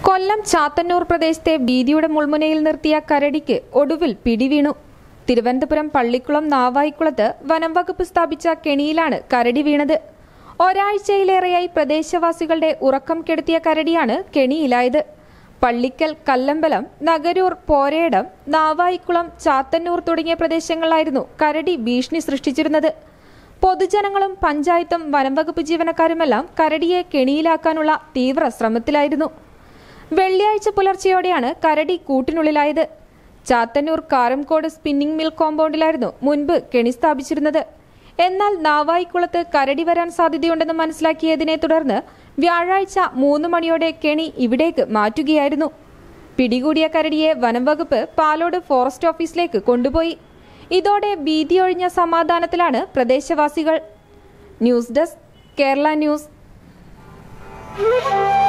കൊല്ലം ചാത്തന്നൂർ പ്രദേശത്തെ വീതിയുടെ മുൾമുനയിൽ നിർത്തിയ കരടിക്ക് ഒടുവിൽ പിടിവീണു തിരുവനന്തപുരം പള്ളിക്കുളം നാവായിക്കുളത്ത് വനം വകുപ്പ് സ്ഥാപിച്ച കെണിയിലാണ് കരടി വീണത് ഒരാഴ്ചയിലേറെയായി പ്രദേശവാസികളുടെ ഉറക്കം കെടുത്തിയ കരടിയാണ് കെണിയിലായത് പള്ളിക്കൽ കല്ലമ്പലം നഗരൂർ പോരേടം നാവായിക്കുളം ചാത്തന്നൂർ തുടങ്ങിയ പ്രദേശങ്ങളിലായിരുന്നു കരടി ഭീഷണി സൃഷ്ടിച്ചിരുന്നത് പൊതുജനങ്ങളും പഞ്ചായത്തും വനംവകുപ്പ് ജീവനക്കാരുമെല്ലാം കരടിയെ കെണിയിലാക്കാനുള്ള തീവ്ര ശ്രമത്തിലായിരുന്നു വെള്ളിയാഴ്ച പുലർച്ചെയോടെയാണ് കരടി കൂട്ടിനുള്ളിലായത് ചാത്തന്നൂർ കാരംകോട് സ്പിന്നിംഗ് മിൽ കോമ്പൗണ്ടിലായിരുന്നു മുൻപ് കെണി സ്ഥാപിച്ചിരുന്നത് എന്നാൽ നാവായിക്കുളത്ത് കരടി വരാൻ സാധ്യതയുണ്ടെന്ന് മനസ്സിലാക്കിയതിനെ തുടർന്ന് വ്യാഴാഴ്ച മൂന്ന് മണിയോടെ കെണി ഇവിടേക്ക് മാറ്റുകയായിരുന്നു പിടികൂടിയ കരടിയെ വനംവകുപ്പ് പാലോട് ഫോറസ്റ്റ് ഓഫീസിലേക്ക് കൊണ്ടുപോയി ഇതോടെ ഭീതിയൊഴിഞ്ഞ സമാധാനത്തിലാണ് പ്രദേശവാസികൾ ന്യൂസ് ഡെസ്ക് കേരള ന്യൂസ്